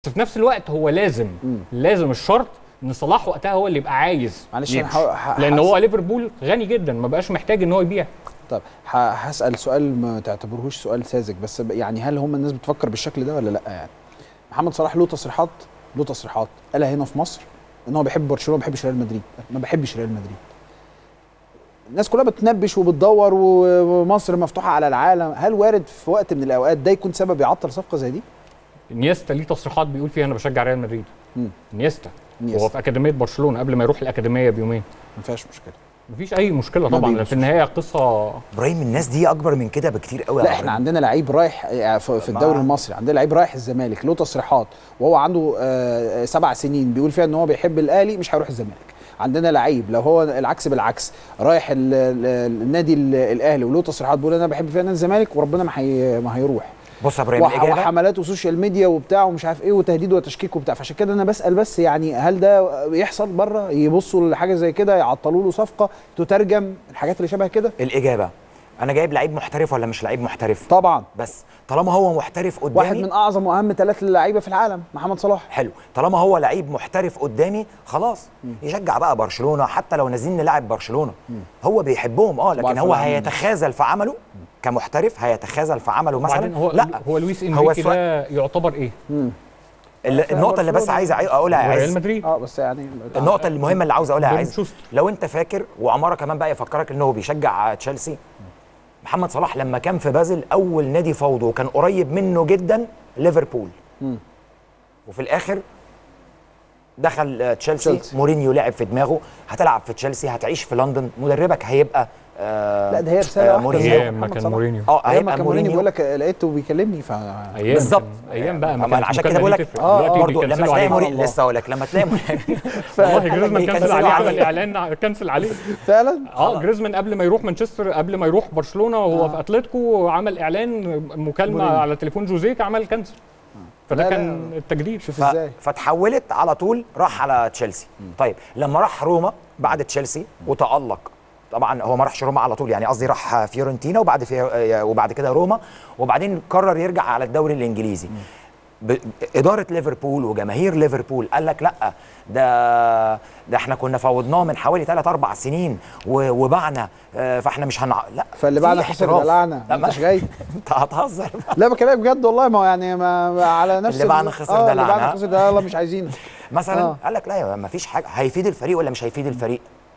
بس في نفس الوقت هو لازم لازم الشرط ان صلاح وقتها هو اللي يبقى عايز معلش انا يمشي. هحاول- ه- لان هس- هو ليفربول غني جدا ما بقاش محتاج ان هو يبيع طب ه- هسال سؤال ما تعتبرهوش سؤال ساذج بس ب- يعني هل هم الناس بتفكر بالشكل ده ولا لا يعني محمد صلاح له تصريحات له تصريحات قالها هنا في مصر ان هو بيحب برشلونه ما بيحبش ريال مدريد ما بحبش ريال مدريد الناس كلها بتنبش وبتدور و- ومصر مفتوحه على العالم هل وارد في وقت من الاوقات ده يكون سبب يعطل صفقه زي دي انيستا ليه تصريحات بيقول فيها انا بشجع ريال مدريد مم. انيستا إنيستا. هو في اكاديميه برشلونه قبل ما يروح الاكاديميه بيومين ما فيهاش مشكله مفيش اي مشكله ما طبعا لان بيبصش. في النهايه قصه ابراهيم الناس دي اكبر من كده بكتير قوي يا لا احنا إبراهيم. عندنا لعيب رايح يعني في في الدوري مع- المصري عندنا لعيب رايح الزمالك له تصريحات وهو عنده آه، سبع سنين بيقول فيها ان هو بيحب الاهلي مش هيروح الزمالك عندنا لعيب لو هو العكس بالعكس رايح ال- ال- النادي ال- الاهلي وله تصريحات بيقول انا بحب فيها نادي الزمالك وربنا ما هي ما هيروح بص يا ابراهيم وح- الاجابه وحملات وسوشيال ميديا وبتاع ومش عارف ايه وتهديد وتشكيك وبتاع فعشان كده انا بسال بس يعني هل ده يحصل بره يبصوا لحاجه زي كده يعطلوا له صفقه تترجم الحاجات اللي شبه كده الاجابه انا جايب لعيب محترف ولا مش لعيب محترف طبعا بس طالما هو محترف قدامي واحد من اعظم واهم ثلاث لعيبه في العالم محمد صلاح حلو طالما هو لعيب محترف قدامي خلاص يشجع بقى برشلونه حتى لو نازلين نلعب برشلونه هو بيحبهم اه لكن طبعاً هو في العموم. هيتخاذل في عمله كمحترف هيتخاذل في عمله وبعدين مثلا هو لا هو لويس هو انريكي السؤال- ده يعتبر ايه؟ ال- النقطه اللي بس برشلونة. عايز أعي- اقولها يا ريال عز مدريد اه بس يعني النقطة المهمة اللي عاوز اقولها يا عز بيرنشوستر. لو انت فاكر وعمارة كمان بقى يفكرك ان هو بيشجع تشيلسي محمد صلاح لما كان في بازل اول نادي فوضه وكان قريب منه جدا ليفربول وفي الاخر دخل آه، تشيلسي تشيلسي. مورينيو لعب في دماغه هتلعب في تشيلسي هتعيش في لندن مدربك هيبقى آه لا ده هي رساله آه، واحده مورينيو. زي ايام ما محمد كان صلاح. مورينيو اه ايام ما هيبقى كان مورينيو بيقول مورينيو لك لقيته بيكلمني ف ايام بالظبط. كان- ايام بقى ما ما كانت عشان كده المكالمة بقول دي لك تفرق. آه، دلوقتي برضه لما بيكنسلوا تلاقي عليه. مورينيو لسه اقول لك لما تلاقي والله جريزمان كنسل بيكنسلوا عليه عليه. عمل اعلان كنسل عليه فعلا اه جريزمان قبل ما يروح مانشستر قبل ما يروح برشلونه وهو في اتلتيكو عمل اعلان مكالمه مورينيو. على تليفون جوزيك عمل كنسل فده لا، لا. كان التجديد شوف ف... ازاي فتحولت على طول راح على تشيلسي طيب لما راح روما بعد تشيلسي وتألق طبعا هو ما راحش روما على طول يعني قصدي راح فيورنتينا وبعد في... وبعد كده روما وبعدين قرر يرجع على الدوري الانجليزي ب... اداره ليفربول وجماهير ليفربول قال لك لا ده ده احنا كنا فوضناه من حوالي 3 4 سنين و... وبعنا آه، فاحنا مش هنع... لا فاللي في بعنا خسر احتراف. دلعنا لا ما انتش ما جاي انت هتهزر بقى. لا بكلمك بجد والله ما هو يعني ما ما على نفس اللي ال- بعنا خسر اه اللي دلعنا. بعنا خسر ده يلا مش عايزينه مثلا آه. آه. قال لك لا ما فيش حاجه هيفيد الفريق ولا مش هيفيد الفريق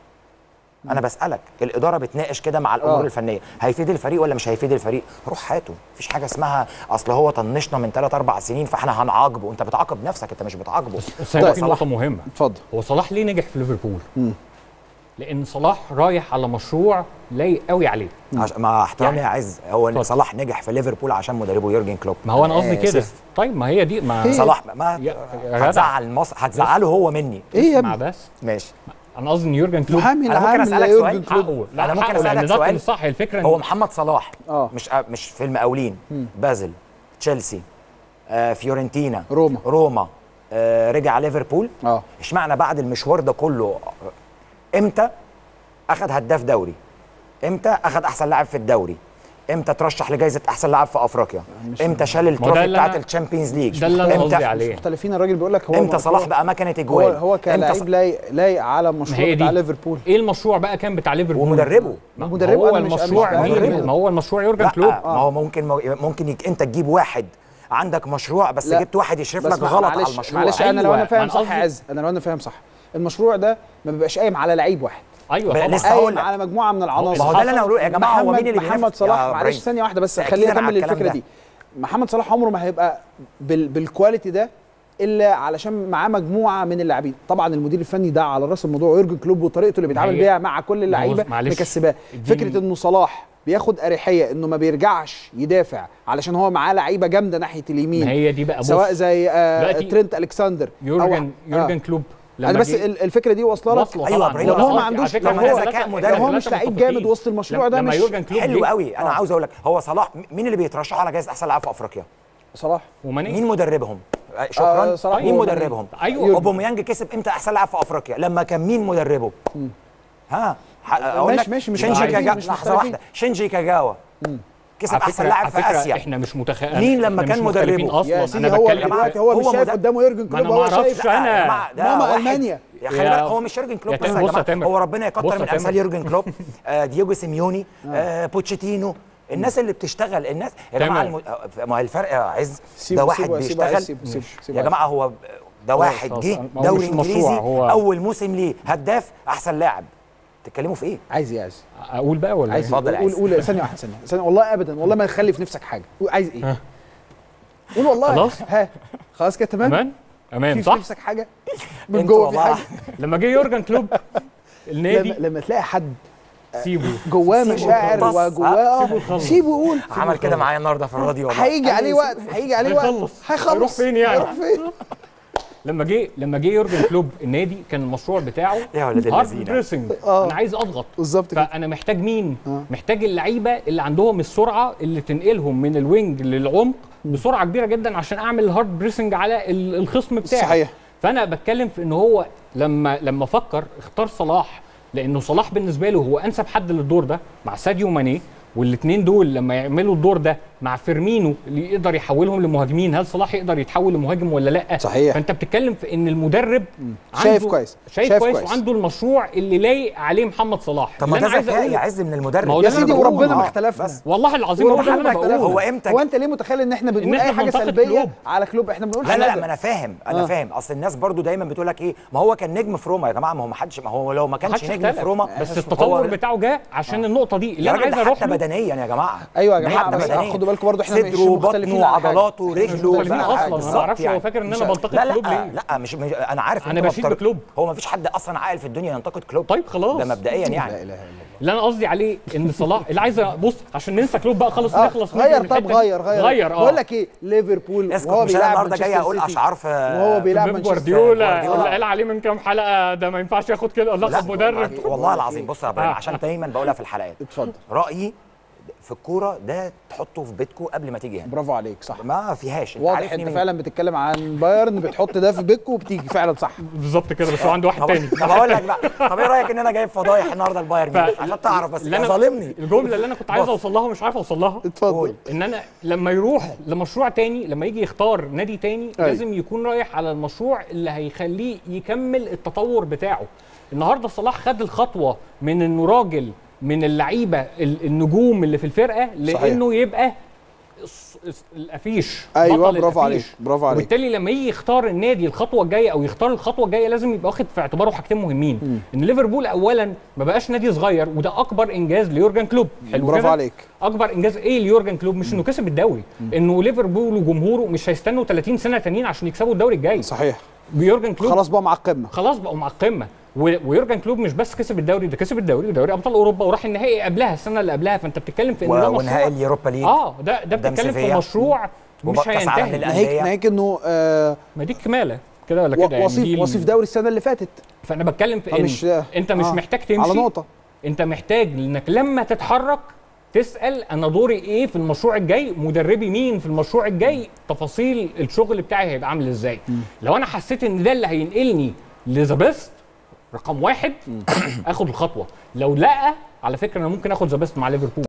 انا بسالك الاداره بتناقش كده مع الامور آه. آه. الفنيه هيفيد الفريق ولا مش هيفيد الفريق روح هاته مفيش حاجه اسمها اصل هو طنشنا من 3 4 سنين فاحنا هنعاقبه انت بتعاقب نفسك انت مش بتعاقبه بس هيبقى في صلاح- نقطه مهمه اتفضل هو صلاح ليه نجح في ليفربول؟ لان صلاح رايح على مشروع لايق قوي عليه عش... مع احترامي يعني- يا عز هو اتفضل. صلاح نجح في ليفربول عشان مدربه يورجن كلوب ما هو انا قصدي كده آسف. طيب ما هي دي ما صلاح ما يا- يا جدع. هتزعل مصر هتزعله هو مني ايه يا مع ابني بس ماشي انا قصدي ان يورجن كلوب محامي أنا ممكن العام أسألك ليورجن سؤال؟ كلوب حقه لا أنا ممكن حقه، لان أسألك ده سؤال؟ كان صح الفكره هو إن- محمد صلاح آه. مش مش في المقاولين بازل تشيلسي آه فيورنتينا روما. روما آه رجع ليفربول اه اشمعنى بعد المشوار ده كله آه، امتى اخذ هداف دوري امتى اخذ احسن لاعب في الدوري امتى ترشح لجائزه احسن لاعب في افريقيا امتى شال التروفي اللي بتاعت أنا- الشامبيونز ليج ده اللي انا قصدي امتى عليه مختلفين الراجل بيقول لك هو امتى صلاح هو- بقى مكنه هو اجوال هو امتى كلاعب ص- لايق لايق على ما المشروع هي بتاع دي ليفربول ايه المشروع بقى كان بتاع ليفربول ومدربه ما مدربه هو أنا مش- المشروع أنا مش مين مدربه. ما هو المشروع يورجن لا كلوب ما هو ممكن ممكن يك انت تجيب واحد عندك مشروع بس لا. جبت واحد يشرف بس لك ما- غلط معلش على المشروع معلش انا لو أيوة، انا فاهم ما صح أنا يا قصدي- عز انا لو انا فاهم صح المشروع ده ما بيبقاش قايم على لعيب واحد ايوه بقى طبعا لسه هقول قايم لك. على مجموعه من العناصر ما هو ده اللي انا هقوله يا جماعه هو محمد- مين اللي محمد بينافس؟ صلاح يا معلش إبراهيم. ثانيه واحده بس تأكيداً خليني على اكمل الكلام الفكره ده. دي محمد صلاح عمره ما هيبقى بال... بالكواليتي ده الا علشان معاه مجموعه من اللاعبين طبعا المدير الفني ده على راس الموضوع يورجن كلوب وطريقته اللي بيتعامل هي- بيها مع كل اللعيبه معلش، مكسباه اديني- فكره انه صلاح بياخد اريحيه انه ما بيرجعش يدافع علشان هو معاه لعيبه جامده ناحيه اليمين ما هي دي بقى بص سواء زي آه دلوقتي ترينت الكسندر أو- يورجن يورجن آه. كلوب انا بس جه- ال- الفكره دي واصله لك واصله أيوة، طبعاً. إبراهيم، لو هو قصدي ما على عندوش فكرة لو إحنا هو ثلاثة- ذكاء إحنا مدرب. لو هو ثلاثة مش لعيب متفقين. جامد وسط المشروع ده لما مش يورجن كلوب حلو جه- قوي انا آه. عاوز اقول لك هو صلاح مين اللي بيترشحوا على جائزه احسن لاعب في افريقيا صلاح وماني مين مدربهم آه، شكرا آه، صلاح مين وماني. مدربهم أيوة. اوباميانج كسب امتى احسن لاعب في افريقيا لما كان مين مدربه ها ح- اقول ماشي- لك ماشي، مش شينجي مختلفين، كاجاوا مش لحظه مختلفين. واحده شينجي كاجاوا كسب على احسن فكرة- لاعب على في فكرة اسيا احنا مش متخ... مين لما إحنا كان مش مختلفين مدربه؟ اصلا يا انا سيدي هو بتكلم دلوقتي هو هو مش مدرب- شايف قدامه يورجن ما كلوب أنا هو ما أعرفش شايف لا أنا- يا جماعه ده ماما واحد- ألمانيا. يا خلي يا- بالك هو مش يورجن كلوب يا بس تامر، يا بص يا جماعه تامر. هو ربنا بص يكتر يا من تامر. امثال يورجن كلوب آه دييجو سيميوني آه بوتشيتينو الناس اللي بتشتغل الناس يا جماعه تامر. الم... ما هي الفرق يا عز سيبه- ده واحد سيبه- سيبه عايز- بيشتغل سيبه- سيبه- سيبه يا عايز. جماعه هو ده واحد خلاص، جه ما هو دوري مش مشروع، انجليزي هو- اول موسم ليه هداف احسن لاعب تتكلموا في ايه؟ عايز ايه عايز اقول بقى ولا عايز إيه؟ اتفضل قول عايز. قول ثانيه واحده ثانيه ثانيه والله ابدا والله ما تخلي في نفسك حاجه قول عايز ايه قول والله خلاص. ها خلاص كده تمام امان امان في في صح نفسك حاجه من انتوا جوه في والله حاجه لما جه يورجن كلوب لما, النادي لما تلاقي حد سيبه جواه سيبه مشاعر يخلص. وجواه سيبه آه، يخلص. سيبه يقول عمل كده معايا النهارده في الراديو والله هيجي عليه وقت هيجي عليه وقت هيخلص. هيخلص هيروح فين يعني؟ هيروح فين لما جه لما جه يورجن كلوب النادي كان المشروع بتاعه يا ولاد هارد اللذينة. بريسنج آه. انا عايز اضغط بالظبط كده فانا محتاج مين آه. محتاج اللعيبه اللي عندهم السرعه اللي تنقلهم من الوينج للعمق بسرعه كبيره جدا عشان اعمل الهارد بريسنج على ال- الخصم بتاعي صحيح. فانا بتكلم في ان هو لما لما فكر اختار صلاح لانه صلاح بالنسبه له هو انسب حد للدور ده مع ساديو ماني والاثنين دول لما يعملوا الدور ده مع فيرمينو اللي يقدر يحولهم لمهاجمين هل صلاح يقدر يتحول لمهاجم ولا لا صحيح. فانت بتتكلم في ان المدرب شايف كويس. شايف, شايف كويس, كويس. وعنده المشروع اللي لايق عليه محمد صلاح طب ما اللي ده أنا عايز ذكاء أقوله- يا عز من المدرب ما هو يا ده اللي سيدي أنا بقوله. وربنا ما آه، اختلفنا بس. والله العظيم هو ده وربنا اللي ما انا بقوله اختلفنا هو امتى هو انت ليه متخيل ان احنا بنقول إحنا اي حاجه منطقة سلبيه كلوب. على كلوب احنا بنقول لا لا حاجة. ما انا فاهم انا آه. فاهم اصل الناس برضو دايما بتقول لك ايه ما هو كان نجم في روما يا جماعه ما هو ما حدش ما هو لو ما كانش محدش نجم اختلف. في روما بس هو- التطور بتاعه جه عشان النقطه دي اللي يا انا راجل عايز ده اروح حتى له بدنيا يا جماعه ايوه يا ده جماعه حتى بس بدنيا. خدوا بالكم برضه احنا مش صدره مختلفين بطنه على حاجة. عضلاته مش رجله مختلفين اصلا على حاجة. انا ما بالظبط اعرفش هو يعني. فاكر ان مش- انا بنتقد لا كلوب لا ليه لا مش, مش انا عارف أنا إنت بشيد بتر- بكلوب. هو ما فيش حد اصلا عاقل في الدنيا ينتقد كلوب طيب خلاص ده مبدئيا لا يعني اله الا الله اللي انا قصدي عليه ان صلاح اللي عايز بص عشان ننسى كلوب بقى خالص آه، نخلص نيجي غير من الحتة طب دي. غير غير غير اه بقول لك ايه ليفربول اسكت وهو مش انا بيلعب النهارده جاي مانشستر اقول سيتي. اشعار في وهو بيلعب بيب مانشستر جوارديولا جوارديولا. اللي قال عليه من كام حلقه ده ما ينفعش ياخد كده لا لقب مدرب والله العظيم بص يا ابراهيم آه. عشان دايما بقولها في الحلقات اتفضل رايي في الكوره ده تحطه في بيتكو قبل ما تيجي هنا برافو عليك صح ما فيهاش انت واضح عارفني انت من- فعلا بتتكلم عن بايرن بتحط ده في بيتكو وبتيجي فعلا صح بالظبط كده بس هو عنده واحد طب تاني طب هقول لك بقى طب ايه رايك ان انا جايب فضايح النهارده البايرن ف- ميونخ عشان تعرف بس اللي يا أنا- ظالمني الجمله اللي انا كنت عايز بص. اوصل لها مش عارف اوصل لها اتفضل قول. ان انا لما يروح لمشروع تاني لما يجي يختار نادي تاني أيوة. لازم يكون رايح على المشروع اللي هيخليه يكمل التطور بتاعه النهارده صلاح خد الخطوه من انه راجل من اللعيبه ال- النجوم اللي في الفرقه لانه يبقى الص- الص- الافيش ايوه بطل برافو عليك الأفيش. برافو عليك وبالتالي لما يجي يختار النادي الخطوه الجايه او يختار الخطوه الجايه لازم يبقى واخد في اعتباره حاجتين مهمين ان ليفربول اولا ما بقاش نادي صغير وده اكبر انجاز ليورجن كلوب حلو برافو كده؟ عليك اكبر انجاز ايه ليورجن كلوب مش انه كسب الدوري انه ليفربول وجمهوره مش هيستنوا 30 سنه تانيين عشان يكسبوا الدوري الجاي صحيح يورجن كلوب خلاص بقى مع القمه خلاص بقوا مع القمه و- ويورجن كلوب مش بس كسب الدوري ده كسب الدوري ودوري ابطال اوروبا وراح النهائي قبلها السنه اللي قبلها فانت بتتكلم في ان ده و- ونهائي مشروع اليوروبا ليج اه ده ده قدام بتتكلم في سيفيا. مشروع مش وكأس عالم هينتهي للأندية. ناهيك ناهيك انه آه ما دي الكماله كده ولا كده يعني وصيف دي ال- وصيف دوري السنه اللي فاتت فانا بتكلم في فمش ان انت مش آه، محتاج تمشي على نقطه انت محتاج انك لما تتحرك تسال انا دوري ايه في المشروع الجاي مدربي مين في المشروع الجاي تفاصيل الشغل بتاعي هيبقى عامل ازاي لو انا حسيت ان ده اللي هينقلني لذا بيست رقم واحد اخد الخطوه لو لا على فكره انا ممكن اخد ذا بيست مع ليفربول